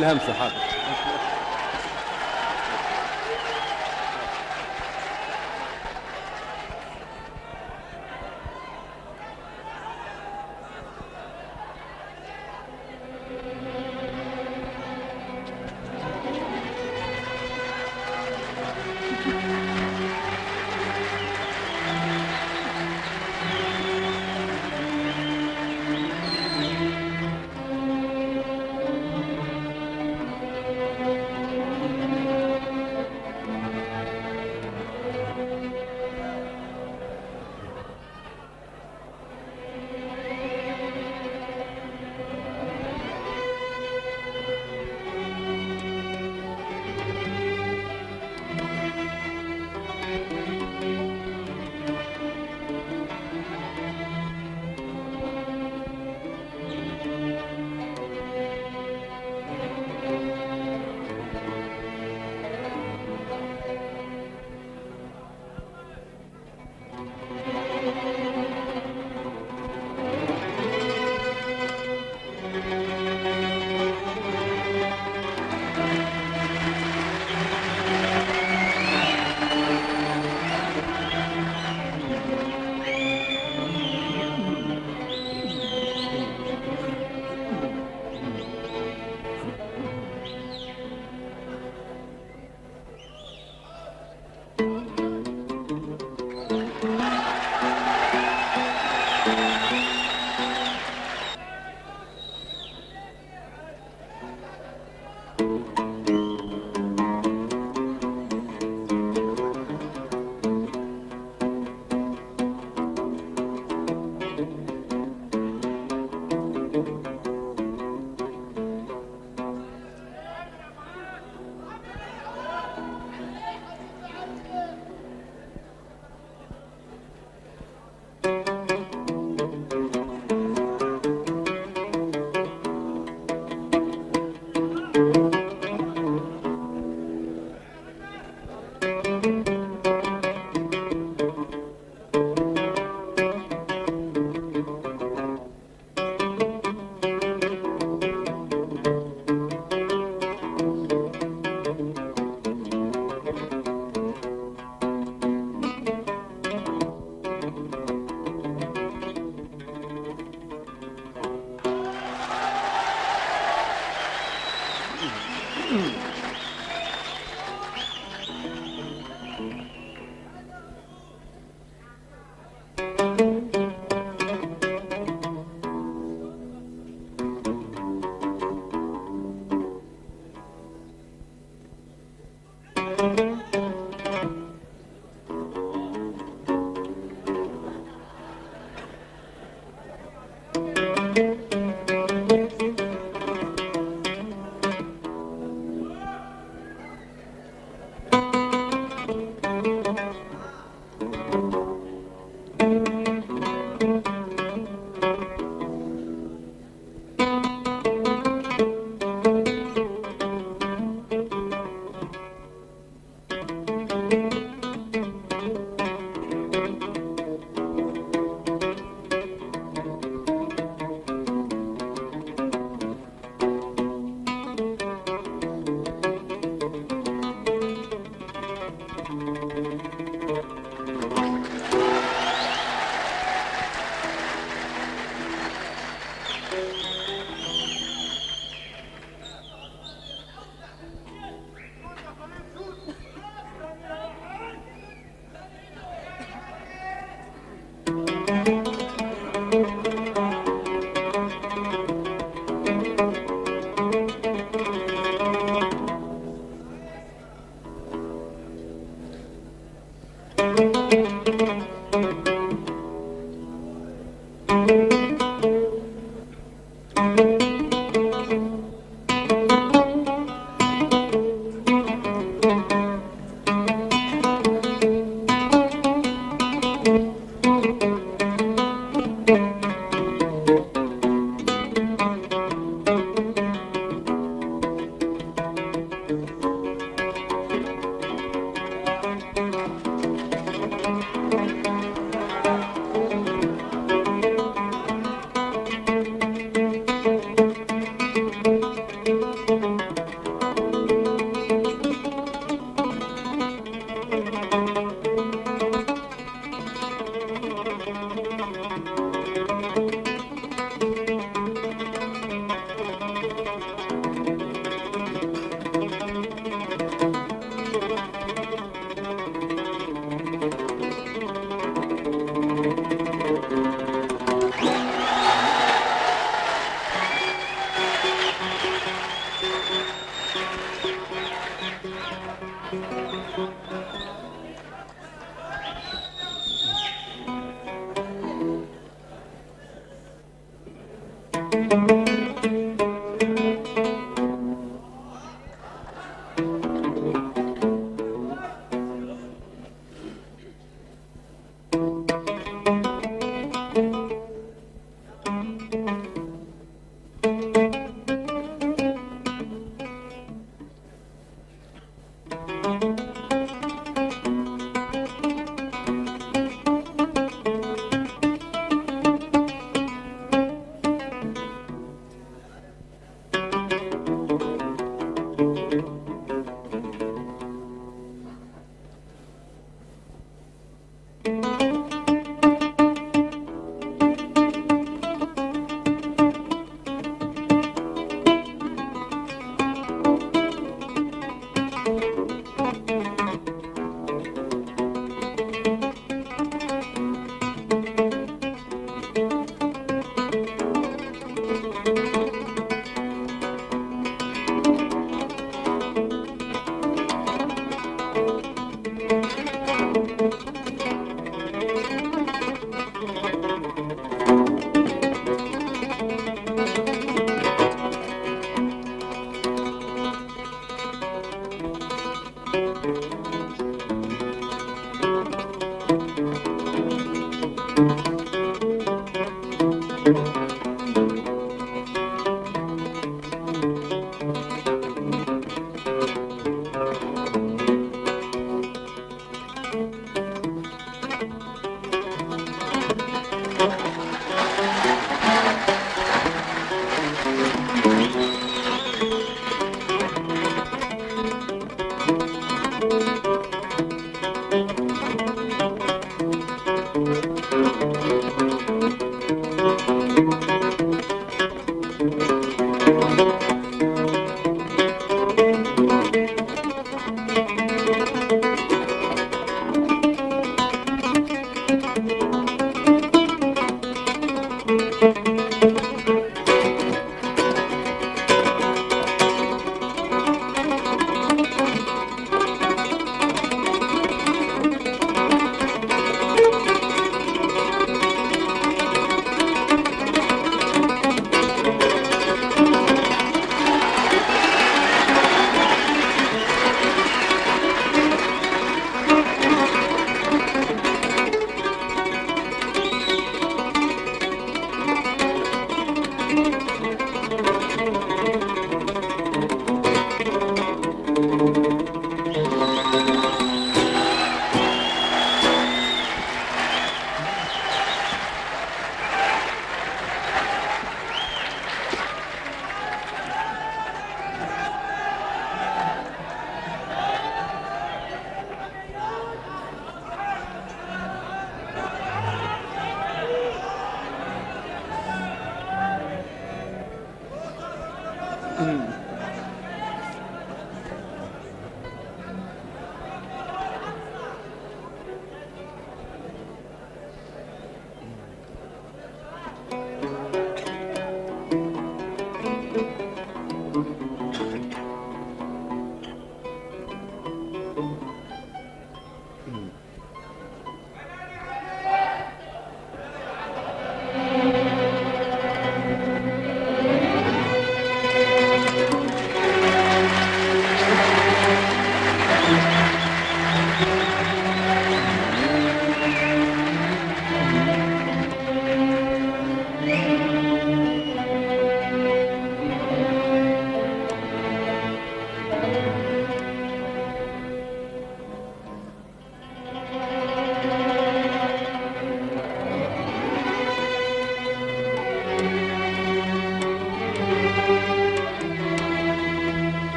الهمسة حاضر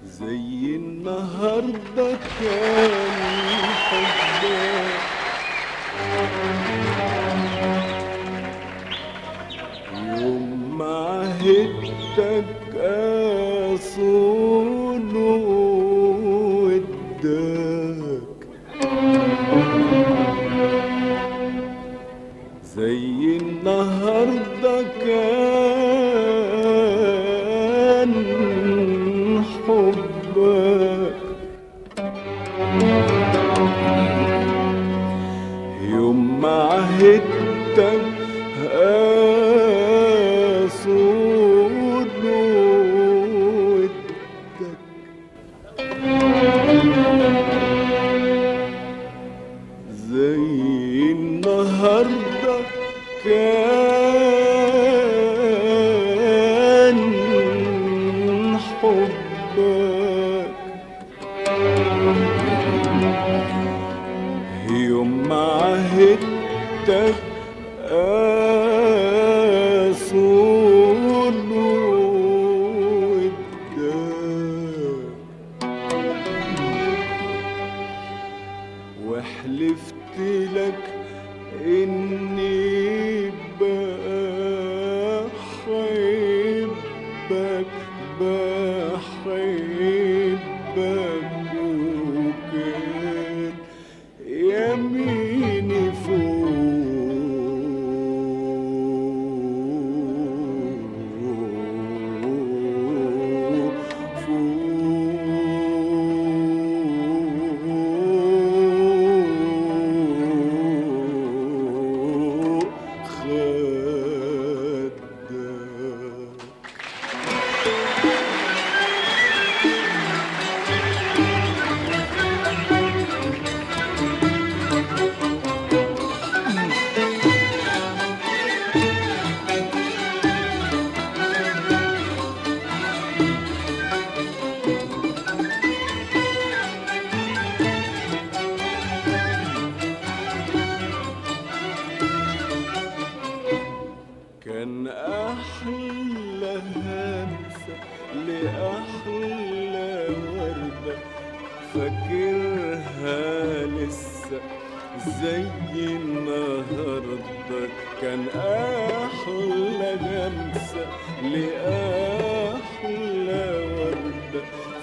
زي النهارده كان حبك يوم ما عهدتك اصون ودك زي النهارده كان حبك يوم ما عهدتك اصون ودك زي النهارده كان حبك يوم ما عهدتك اصون ودك وحلفت لك اني بحبك بحبك وكان يميني فوق فوق خدك كان أحلى همسة لأحلى وردة فاكرها لسه زي النهاردة كان أحلى همسة لأحلى وردة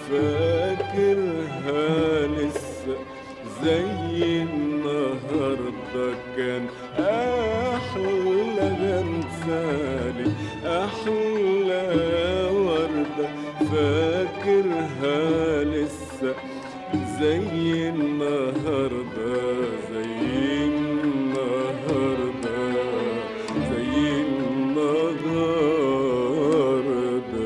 فاكرها لسه زي النهاردة كان أحلى غنسالي أحلى وردة فاكرها لسه زي النهاردة زي النهاردة زي النهاردة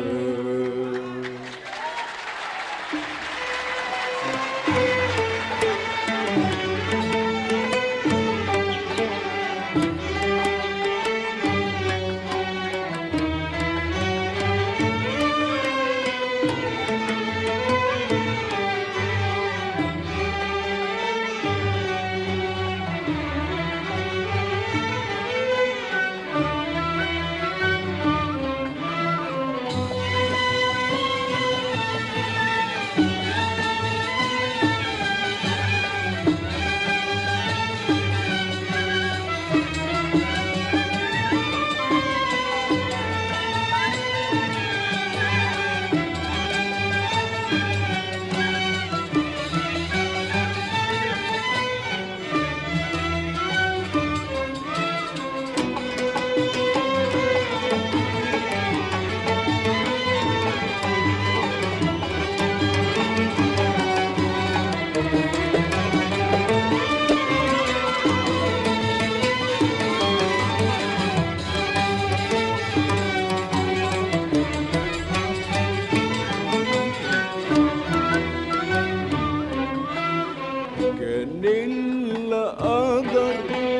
كان القدر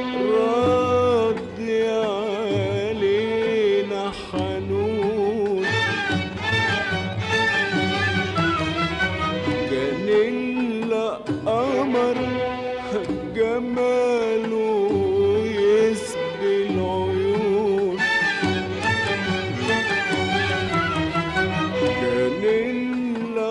راضي علينا حنون كان القمر جماله يسبي العيون كان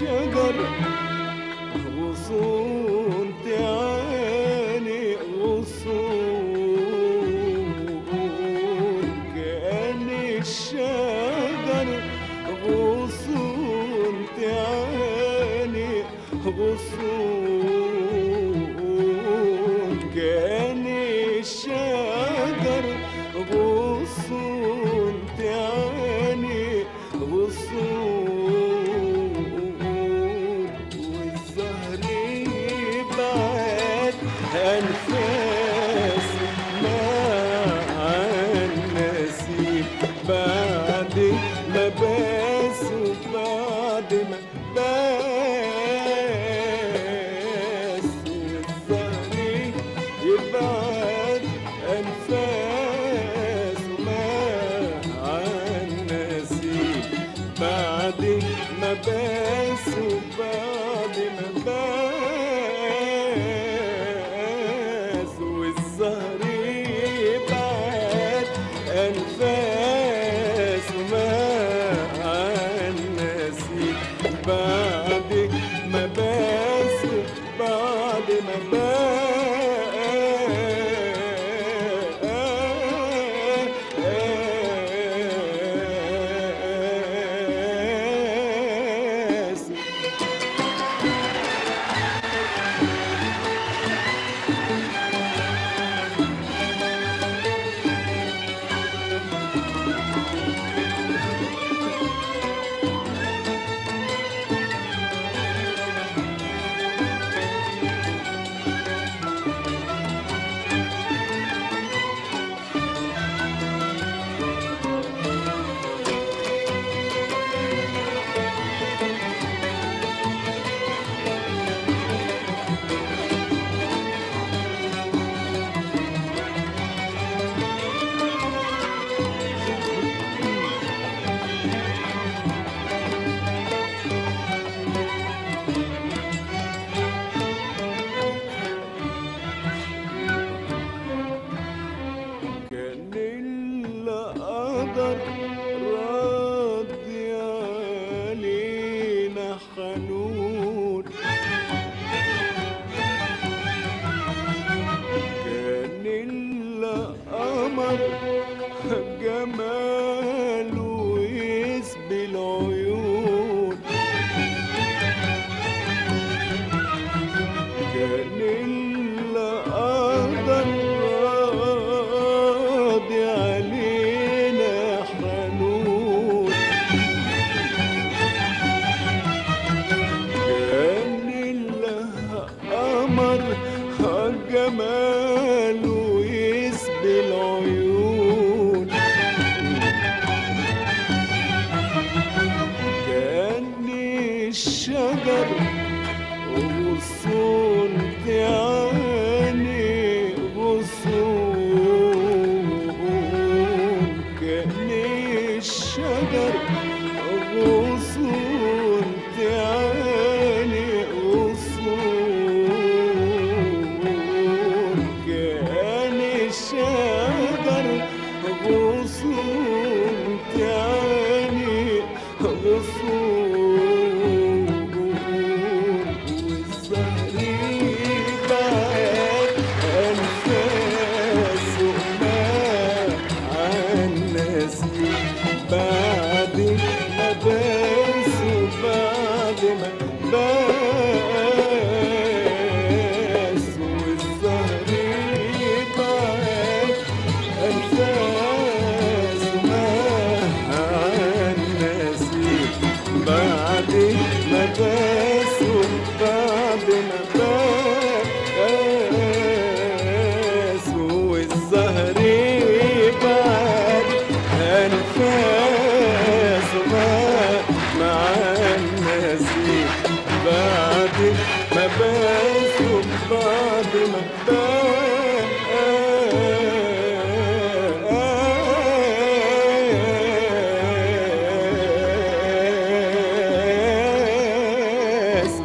الشجر غصون تعاني غصون كأن الشجر غصون تعاني غصون كأن الشجر غصون تعاني غصون والزهر يبعد أنفاس مع النسيم بعد ما باس وبعد ما باس والزهر يبعد أنفاس مع النسيم بعد ما باس وبعد ما باس والزهر يبعد أنفاس مع النسيم بعد ما باس بعد ما باس كان القدر راضي علينا حنون كان القمر جماله يسبي العيون كان القدر راضي علينا حنون كان القمر جماله يسبي العيون كان الشجر غصون تعاني غصون كأن الشجر غصون تعاني غصون كأن الشجر غصون تعاني غصون والزهر بعد أنفاسه مع النسيم بعد ما باس وبعد ما باس والزهر بعد أنفاس مع النسيم بعد ما باس وبعد ما باس والزهر بعد أنفاس مع النسيم بعد ما باس وبعد ما باس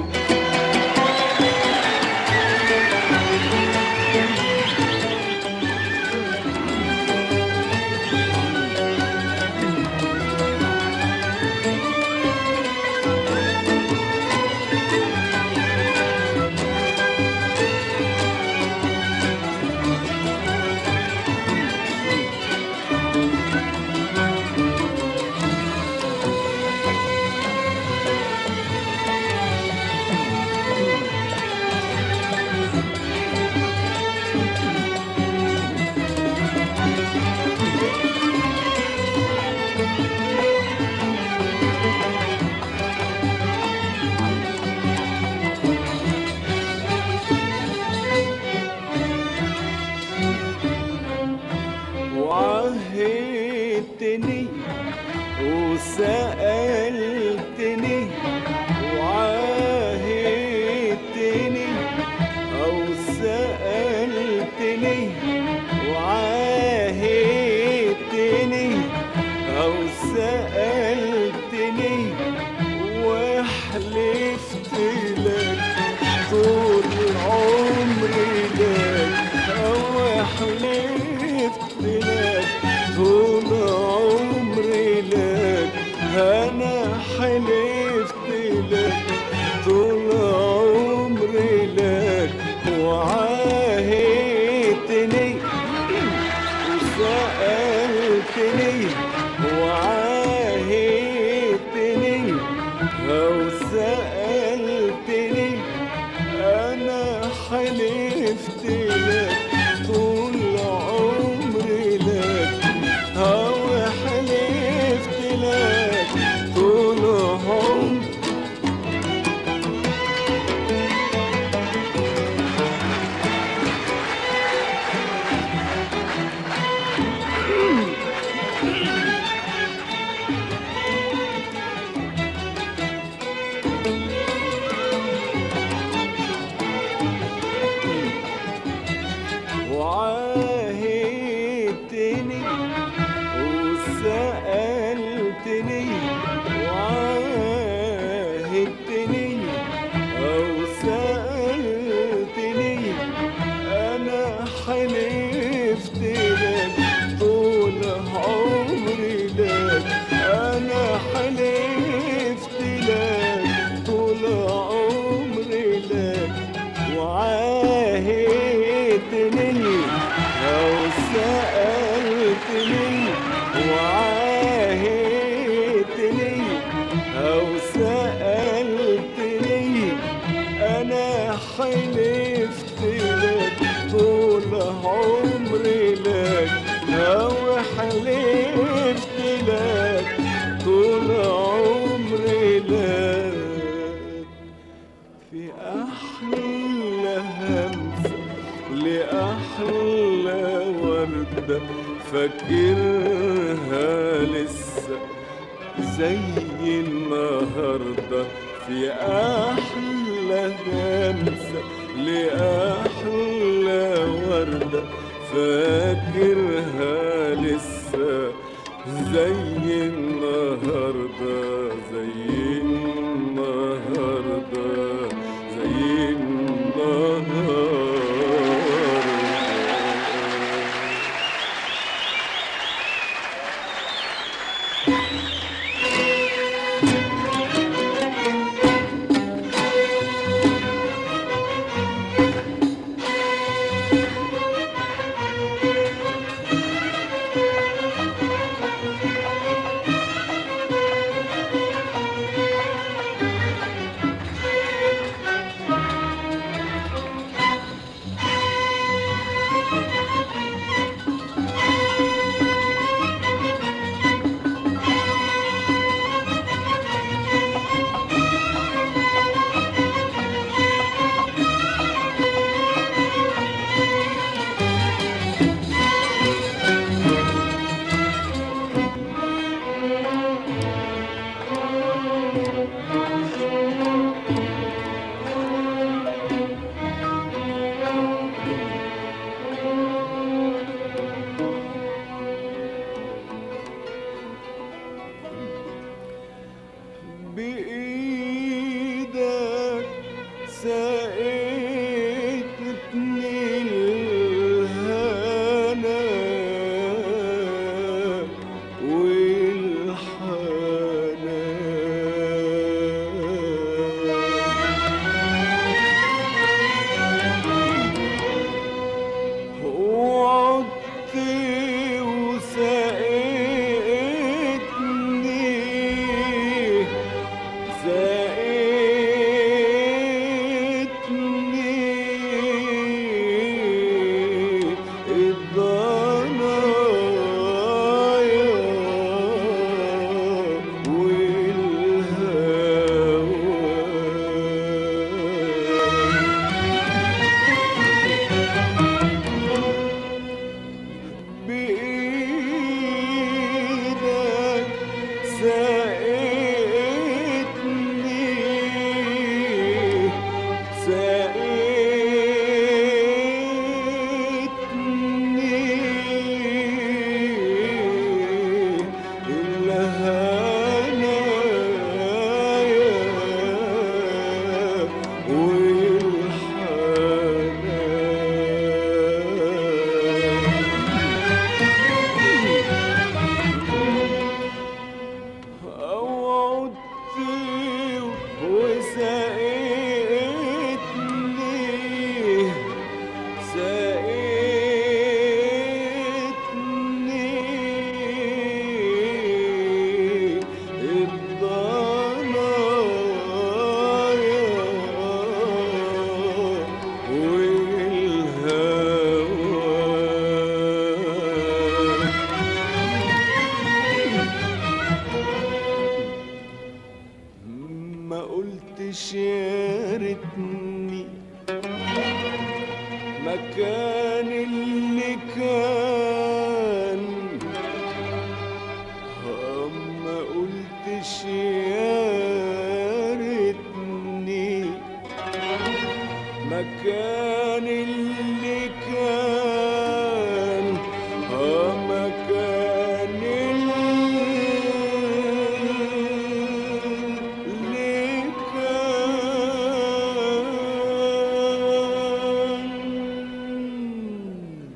لك طول عمري لك وعاهدتني وسألتني وعاهدتني أو سألتني أنا حلفت لك طول عمري لك أو حلفت لك طول عمري وعاهدتني وسألتني وعاهدتني أو سألتني أنا حلفت لك طول عمري لك أنا حلفت لك طول عمري لك وعاهدتني أو سألتني وعاهدتني أو سألتني أنا حلفت لك طول عمري لك أو حلفت لك طول عمري لك في أحلى همسة لأحلى وردة فاكرها لسه زي النهاردة في أحلى همسة لأحلى وردة فاكرها لسه زي النهاردة زي النهاردة زي النهاردة وسقيتني سقيتني الضنايا والهوى ما قلتش يا ريتني مكان اللي كان آه، ما قلتش يا ريتني مكان اللي كان آه، مكان اللي كان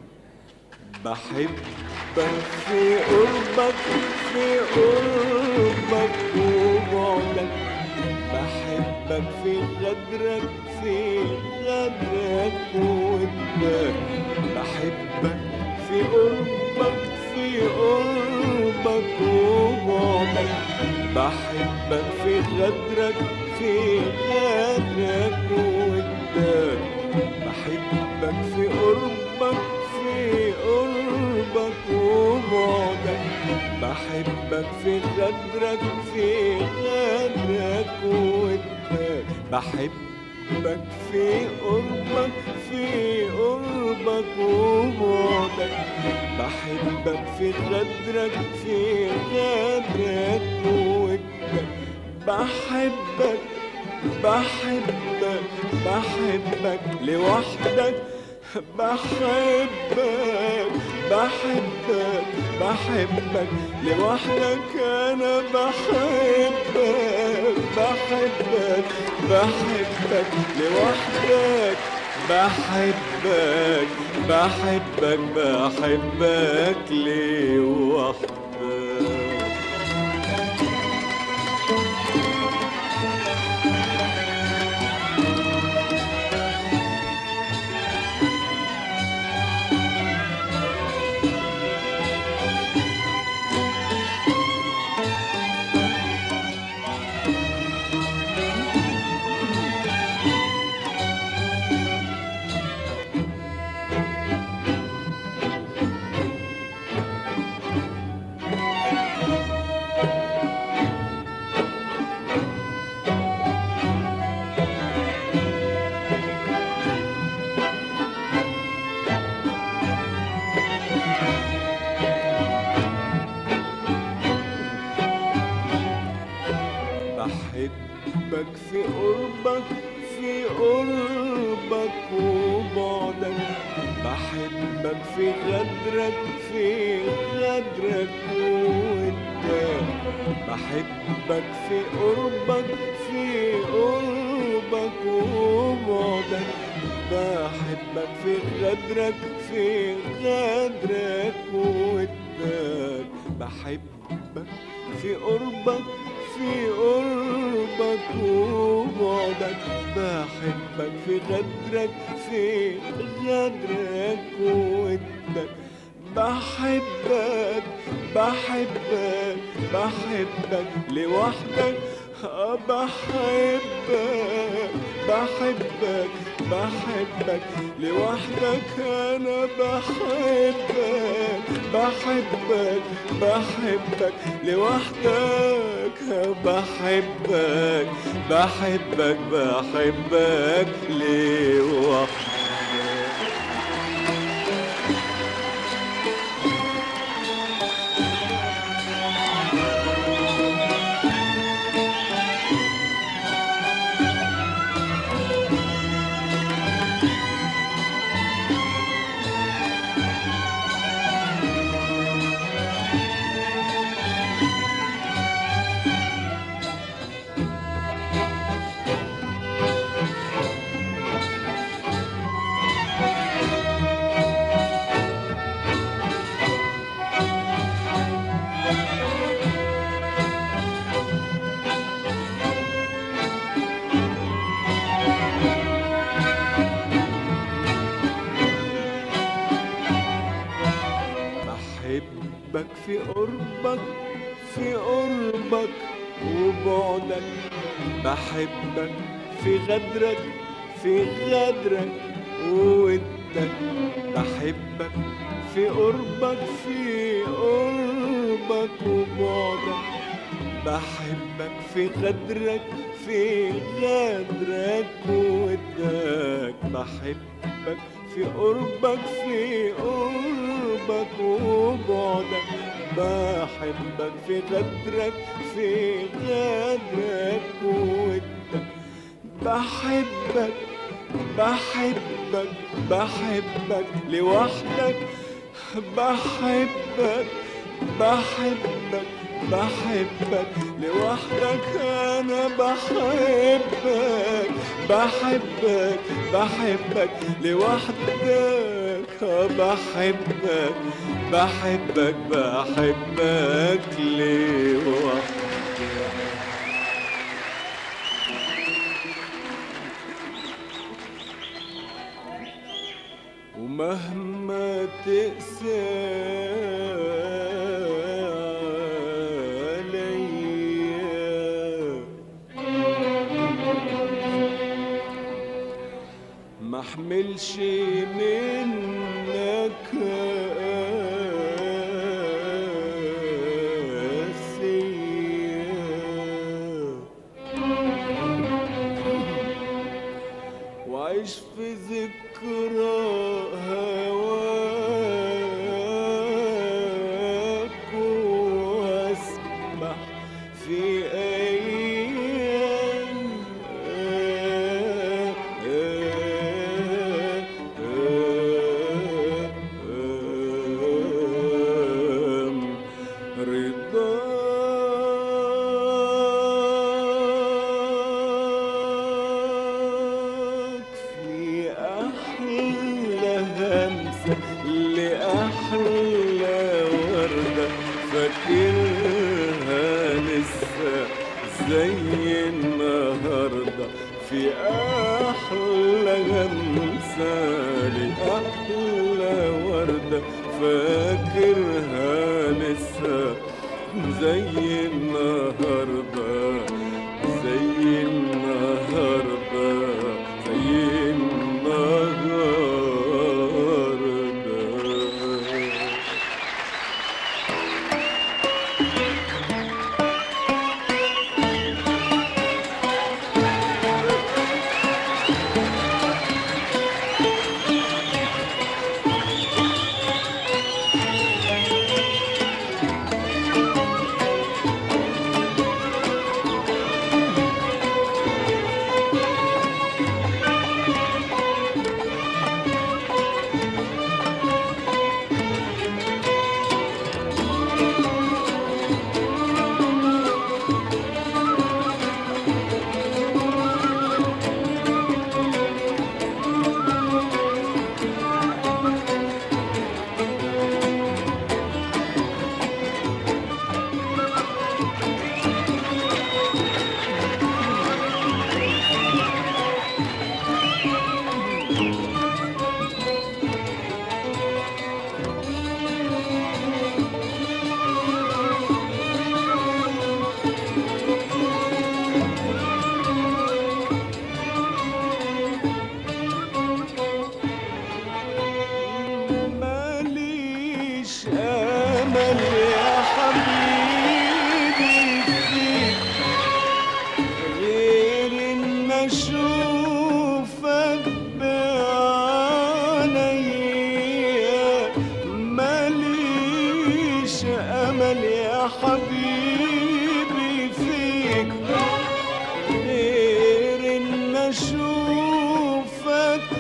بحبك في قربك في قربك وبعدك بحبك في غدرك في غدرك ودك بحبك في قربك في قربك وبعدك بحبك في غدرك في غدرك ودك بحبك في قربك في قربك وبعدك بحبك في غدرك في غدرك ودك بحبك في قربك في قربك وبعدك بحبك في غدرك في غدرك ودك بحبك بحبك بحبك لوحدك بحبك بحبك بحبك لوحدك انا بحبك بحبك بحبك لوحدك بحبك بحبك بحبك لوحدك بحبك في قربك في قربك وبعدك بحبك في غدرك في غدرك وودك بحبك في قربك في قربك وبعدك بحبك في غدرك في غدرك وودك بحبك في قربك في قربك وبعدك بحبك في غدرك في غدرك وودك بحبك بحبك بحبك لوحدك آه، بحبك بحبك بحبك لوحدك انا بحبك بحبك بحبك لوحدك بحبك بحبك بحبك لوحدك بحبك في قربك في قربك وبعدك بحبك في غدرك في غدرك وودك بحبك في قربك في قربك وبعدك بحبك في غدرك في غدرك وودك بحبك في قربك في قربك وبعدك بحبك في غدرك في غدرك وودك بحبك بحبك بحبك لوحدك بحبك بحبك بحبك لوحدك انا بحبك بحبك بحبك لوحدك بحبك بحبك بحبك لوحدك ومهما تقسى عليا ما احملش منك قاسية وعيش في ذكرى هواك واسبح في أيام رضاك في أحلى همسة لأحلى وردة فاكرها لسه زي النهاردة في أحلى همسة لأحلى وردة فاكرها لسه زي النهاردة زي النهاردة زي النهاردة ماليش امل يا حبيبي فيك غير ان اشوفك بعينيا ماليش امل يا حبيبي فيك غير ان اشوفك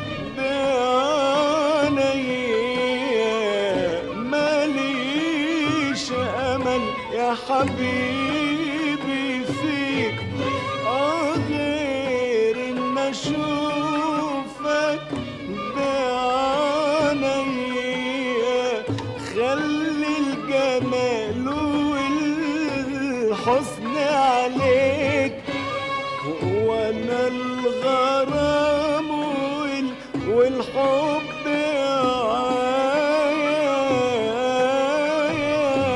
بعينيا ماليش امل يا حبيبي فيك اه غير ان اشوفك بعينيا خلي الجمال والحسن عليك وانا الغرام وال- والحب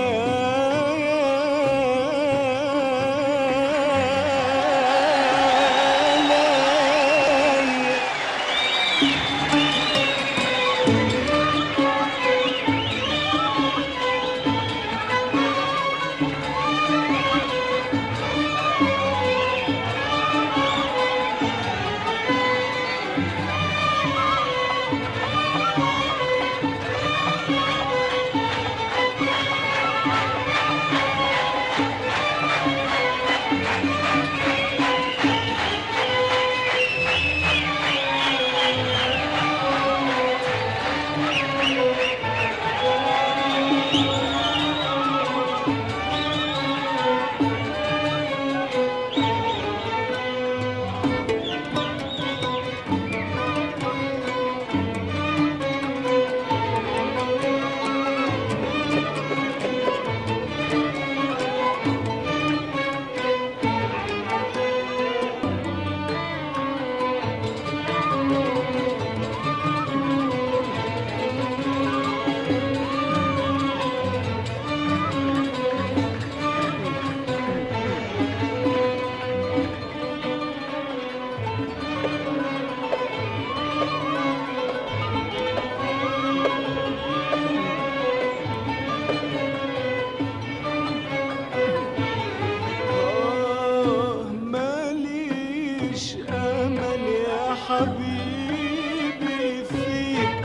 ماليش امل يا حبيبي فيك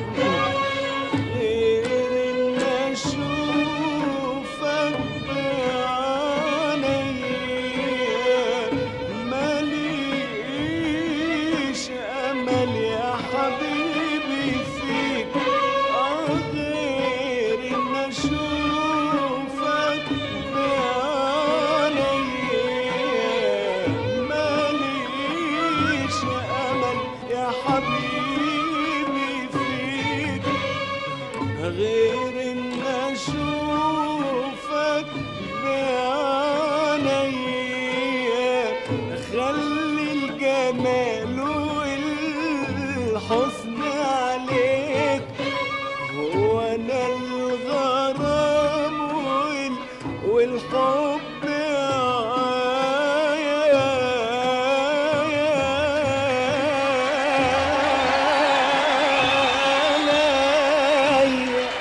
غير ان اشوفك بعينيا ماليش امل يا حبيبي فيك آه غير ان اشوفك بعينيا ماليش امل يا حبيبي فيك غير ان اشوفك بعينيا خلي الجمال والحسن عليك هو انا الغرام وال- والحب عليا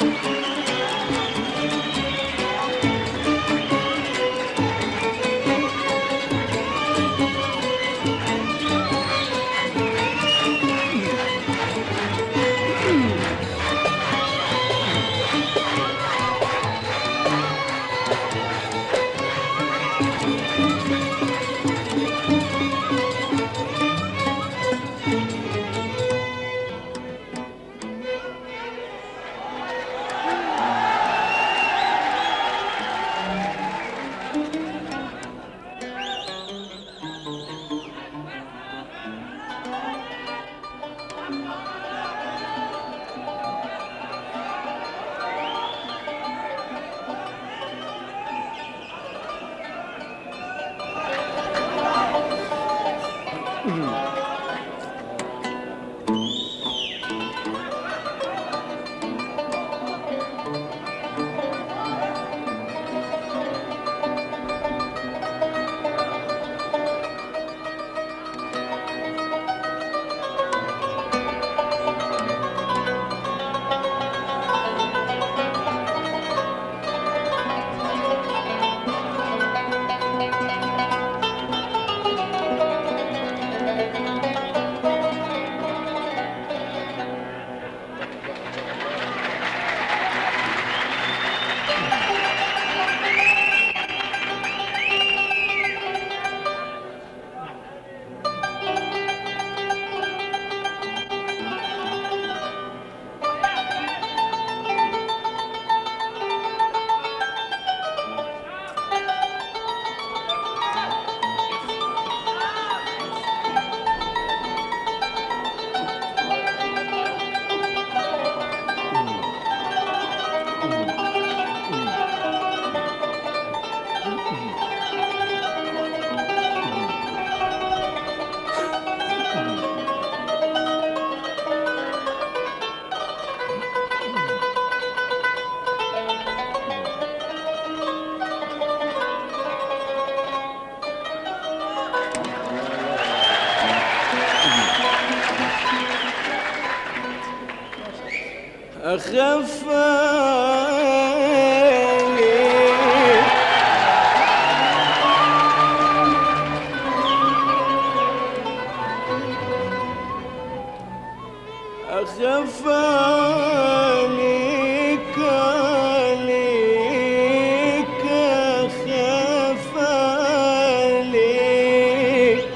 أخاف عليك أخاف عليك عليك أخاف عليك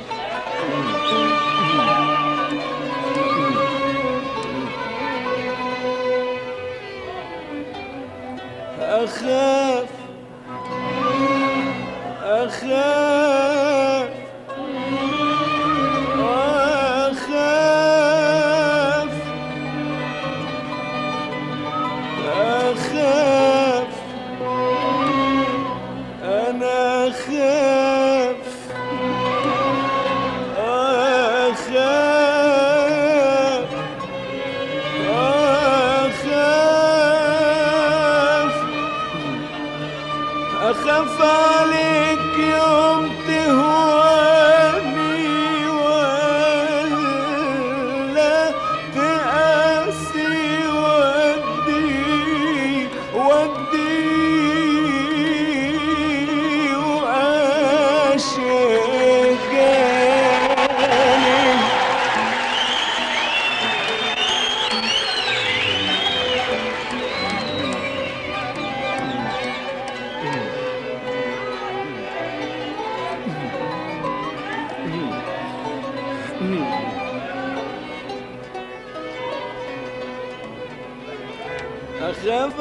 أخاف أخاف أخاف أخاف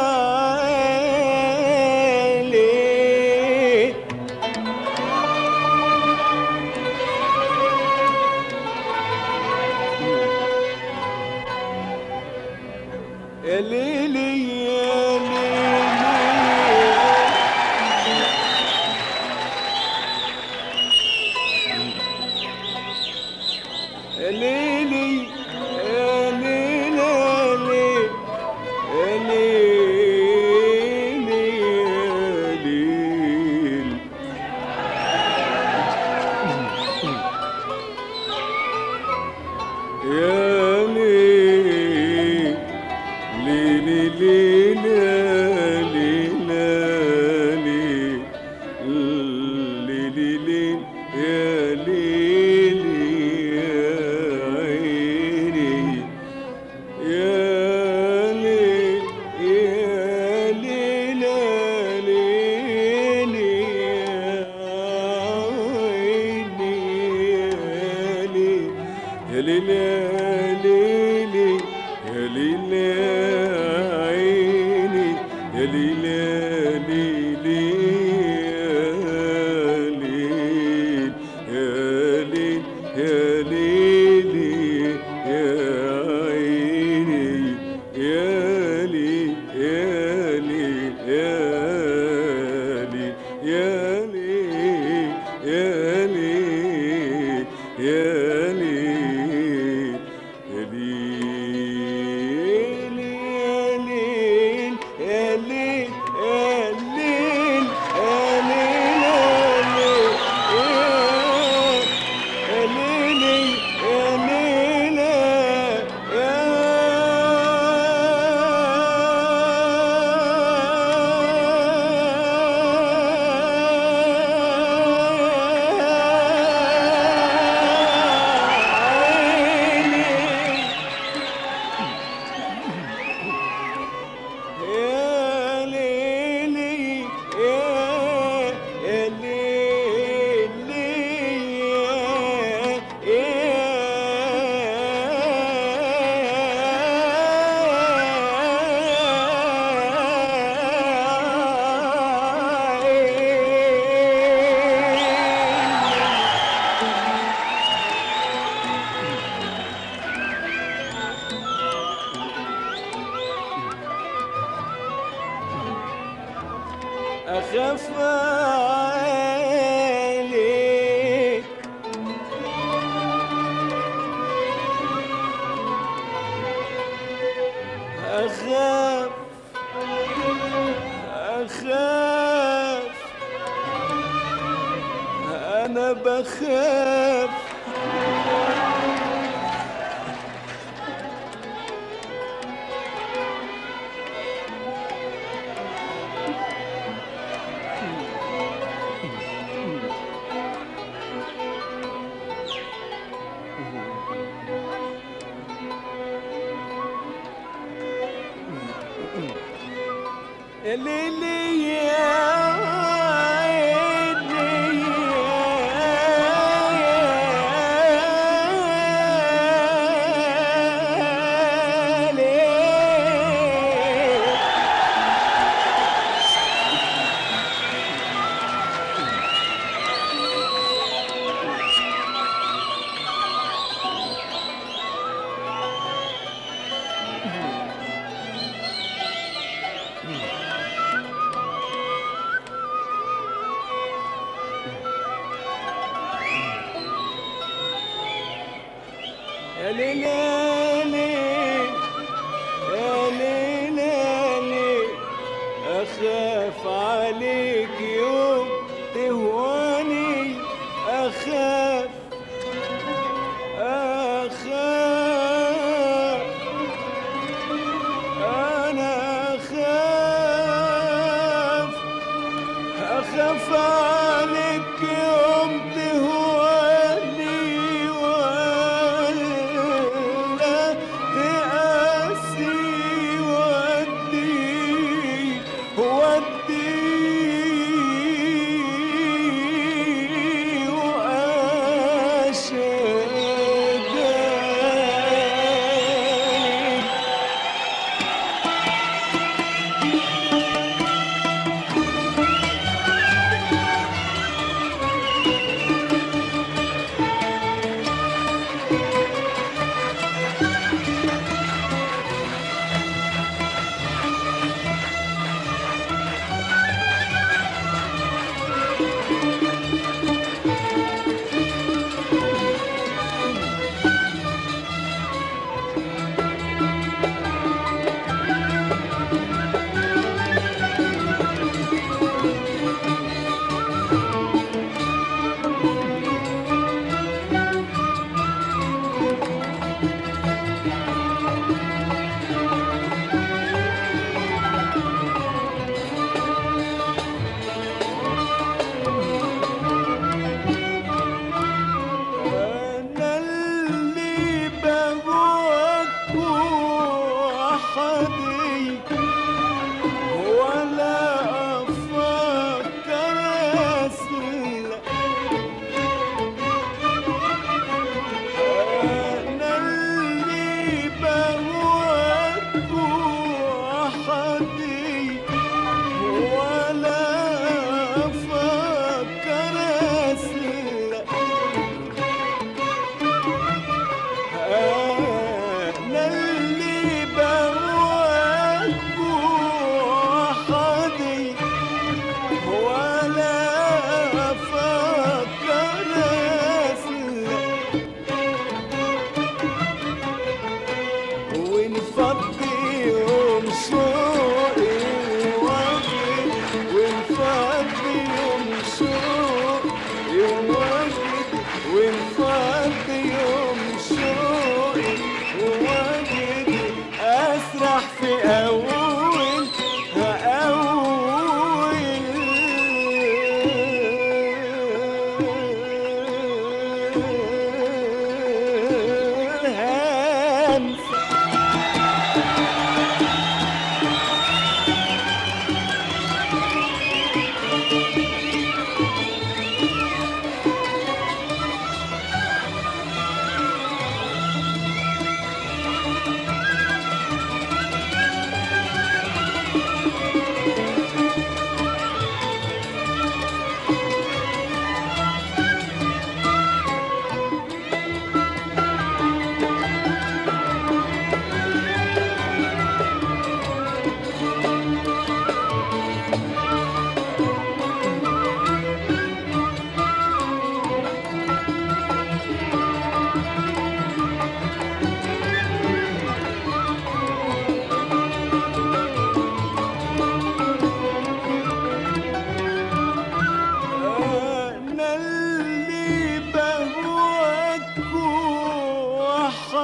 عليك يا ليلي يا ليلي يا ليلي يا ليلي يا ليلي يا ليلي يا ليلي ليلي ليلي ليلي ليلي ليلي يا ليلي يا عيني يا ليل يا ليل يا ليل يا عيني يا ليل يا ليل يا ليل يا ليل يا عيني يا ليل يا ليل يا ليل يا ليل يا ليل يا ليل يا ليل يا ليل يا ليل يا ليل يا ليل يا ليل يا ليل يا ليلي يا ليلى يا ليلي يا يا ليلي يا يا أخاف عليك أخاف أخاف أنا بخاف يا ليلي يا عيني يا ليل يا ليل يا ليل يا ليل يا ليل أخاف عليك يوم تهواني أخاف أخاف أنا أخاف أخاف عليك يوم تهواني ولا تقاسي ودي ودي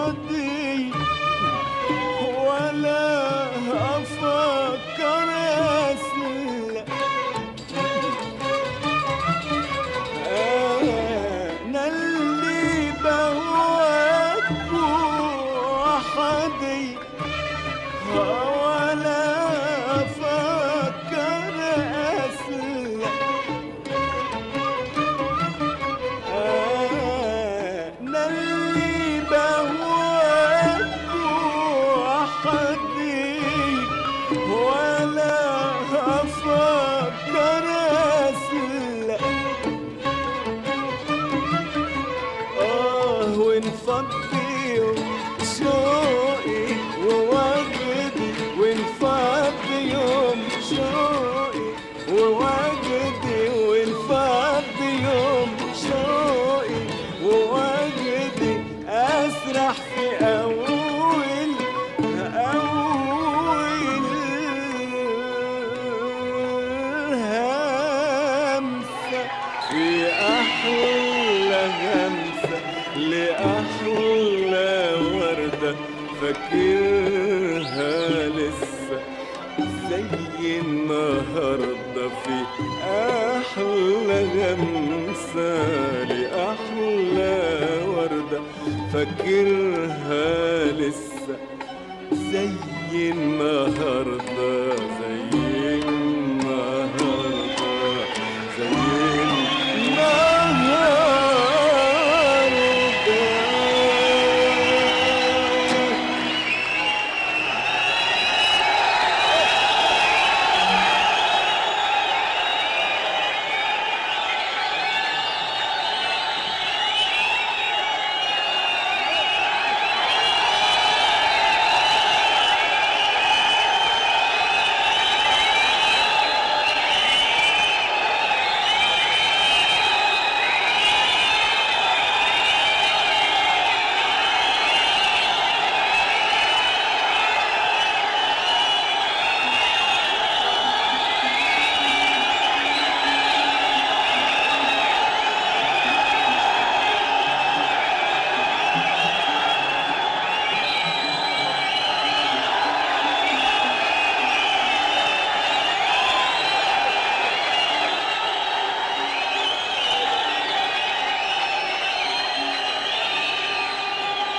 حدي ولا أفكر أسلك أنا اللي بهواك وحدي ولا أفكر أسلك أنا اللي بهواك وحدي ولا أفكر أسلك آه وانفض يوم شوقي ووجدي وانفض يوم شوقي ووجدي وانفض يوم شوقي ووجدي أسرح في أول أول همسة في أحلى همسة لأحلى وردة فاكرها لسه زي النهاردة في أحلى غمسة لأحلى وردة فاكرها لسه زي النهاردة